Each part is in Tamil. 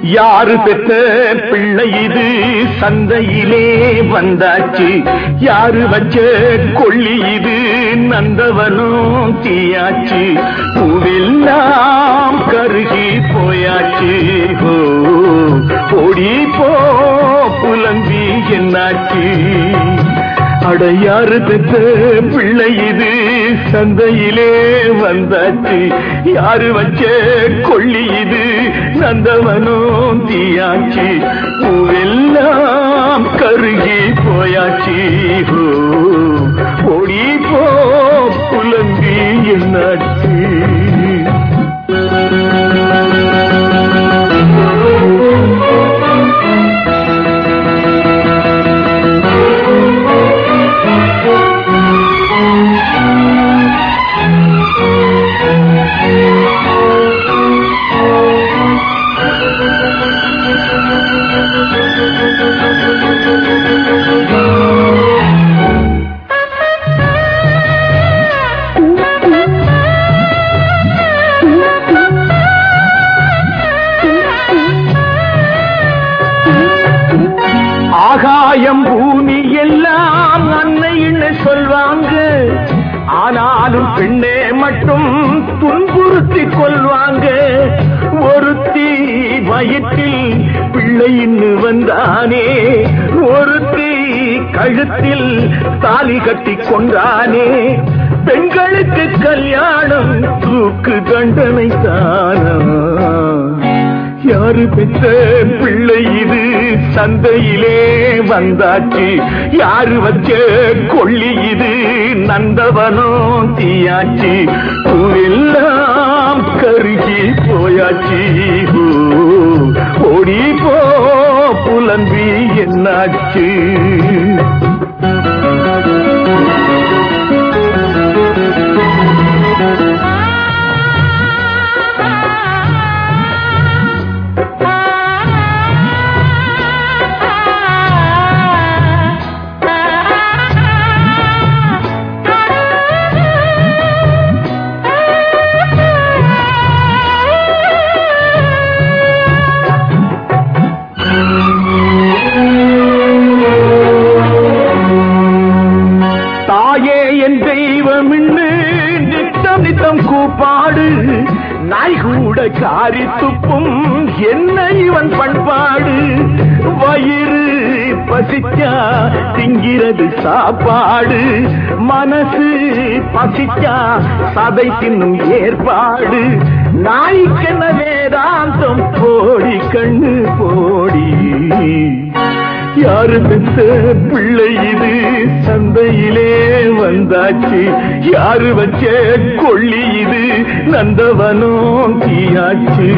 யாரு பெற்ற பிள்ளை இது சந்தையிலே வந்தாச்சு யாரு வச்ச கொள்ளி இது நந்தவனும் தீயாச்சு பூவெல்லாம் கருகி போயாச்சு ஓ ஓடி போ புலம்பி என்னாச்சு அடையாறு பெற்ற பிள்ளை இது சந்தையிலே வந்தாச்சு யாரு வச்ச கொள்ளி இது நந்தவனும் தீயாச்சு பூவெல்லாம் கருகி போயாச்சு ஓ, ஓடி போ புலம்பி என்னாச்சு ஆகாயம் பூமி எல்லாம் அன்னைன்னு சொல்வாங்க ஆனாலும் பெண்ணே மட்டும் துன்புறுத்தி கொள்வாங்க ஒருத்தி வயிற்றில் பிள்ளைன்னு வந்தானே ஒருத்தி கழுத்தில் தாலி கட்டி கொண்டானே பெண்களுக்கு கல்யாணம் தூக்கு தண்டனை தானா யாரு பெற்ற பிள்ளை இது சந்தையிலே வந்தாச்சு யாரு வச்ச கொள்ளி இது நந்தவனம் தீயாச்சு பூவெல்லாம் கருகி போயாச்சு ஓ, ஓடி போ புலம்பி என்னாச்சு தாயே என் தெய்வம் நித்தம் நித்தம் கூப்பாடு நாய் கூட காரி துப்பும் என்ன இவன் பண்பாடு வயிறு பசிச்சா திங்கிறது சாப்பாடு மனசு பசிச்சா சதை தின்னும் ஏற்பாடு நாய்க்கென்ன வேதாந்தம் போடி கண்ணு போடி யாரு பெற்ற பிள்ளை இது சந்தையிலே வந்தாச்சு யாரு வச்ச கொள்ளி இது நந்தவனம் தீயாச்சு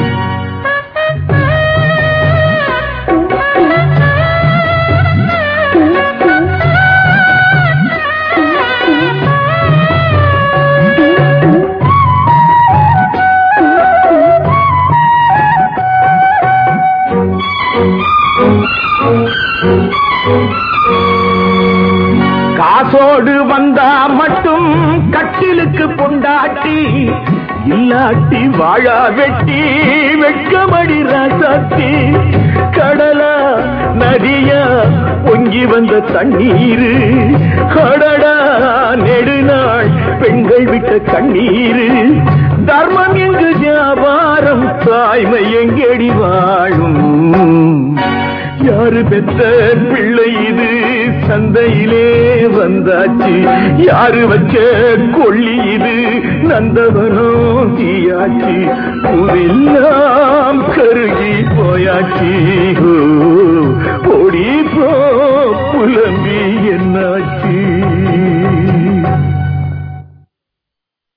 காசோடு வந்தா மட்டும் கட்டிலுக்கு பொண்டாட்டி இல்லாட்டி வாழா வெட்டி வெட்கமடி ராசாத்தி கடலா நதியா பொங்கி வந்த தண்ணீரு கடடா நெடுநாள் பெண்கள் விட்ட கண்ணீரு தர்மம் எங்கு வியாபாரம் தாய்மை எங்கடி வாழும் யாரு பெற்ற பிள்ளை இது சந்தையிலே வந்தாச்சு யாரு வச்ச கொள்ளி இது நந்தவனம் தீயாச்சு பூவெல்லாம் கருகி போயாச்சு ஓ, ஓடி போ புலம்பி